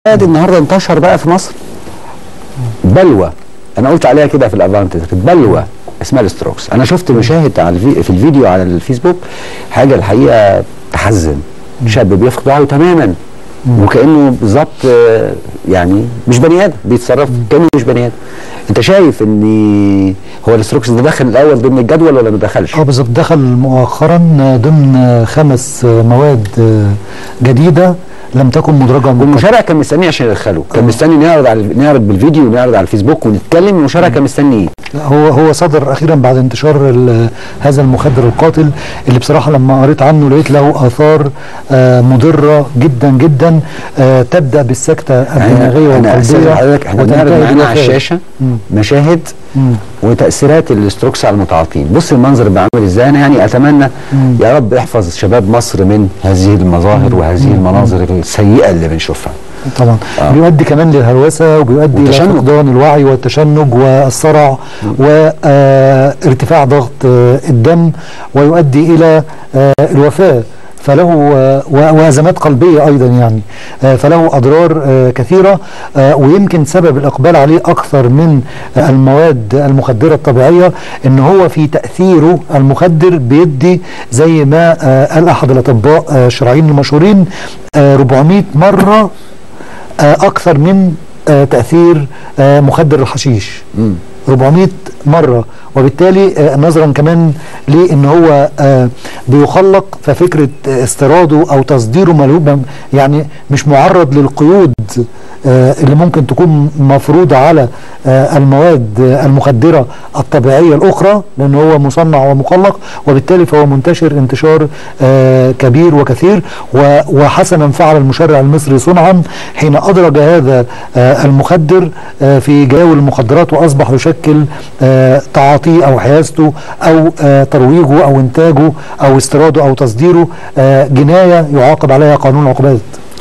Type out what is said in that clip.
ادي النهارده انتشر بقى في مصر بلوى انا قلت عليها كده في الادفانتج بلوى اسمها الستروكس انا شفت مشاهد على الفي... في الفيديو على الفيسبوك حاجه الحقيقه تحزن شاب بيفقد وعيه تماما وكانه بالظبط آه، يعني مش بني ادم بيتصرف كانه مش بني ادم انت شايف ان هو الستروكس ده دخل الاول ضمن الجدول ولا ما دخلش؟ اه بالظبط دخل مؤخرا ضمن خمس مواد جديده لم تكن مدرجه من قبل. والمشارع كان مستني عشان يدخله كان مستني نعرض على نعرض بالفيديو ونعرض على الفيسبوك ونتكلم المشارع كان مستني ايه؟ هو هو صدر اخيرا بعد انتشار ال- هذا المخدر القاتل اللي بصراحه لما قريت عنه لقيت له اثار آه، مضره جدا جدا آه، تبدا بالسكته الدماغيه انا استاذن والقلبيه حضرتك احنا بنعرض وتنتهي معانا على بالوفاة. الشاشه مم. مشاهد مم. وتاثيرات الاستروكس على المتعاطين بص المنظر بيبقى عامل ازاي انا يعني اتمنى مم. يا رب احفظ شباب مصر من هذه المظاهر وهذه المناظر السيئه اللي بنشوفها طبعا آه. بيؤدي كمان للهلوسه وبيؤدي الى والتشنج. فقدان الوعي والتشنج والصرع وارتفاع ضغط آه، الدم ويؤدي الى آه، الوفاه فله آه، و- وازمات قلبيه ايضا يعني آه، فله اضرار آه، كثيره آه، ويمكن سبب الاقبال عليه اكثر من آه، المواد المخدره الطبيعيه ان هو في تاثيره المخدر بيدي زي ما آه، قال احد الاطباء آه، الشرعيين المشهورين آه، 400 مره آه، اكثر من آه، تاثير آه، مخدر الحشيش مم. 400 مره وبالتالي آه، نظرا كمان لان هو آه، بيخلق ففكره آه، استيراده او تصديره ملهوب يعني مش معرض للقيود آه، اللي ممكن تكون مفروضه على آه، المواد آه، المخدره الطبيعيه الاخرى لان هو مصنع ومخلق وبالتالي فهو منتشر انتشار آه، كبير وكثير و- وحسنا فعل المشرع المصري صنعا حين ادرج هذا آه، المخدر آه، في جداول المخدرات واصبح يشكل آه، تعاطيه او حيازته او آه، ترويجه او انتاجه او استيراده او تصديره آه، جنايه يعاقب عليها قانون العقوبات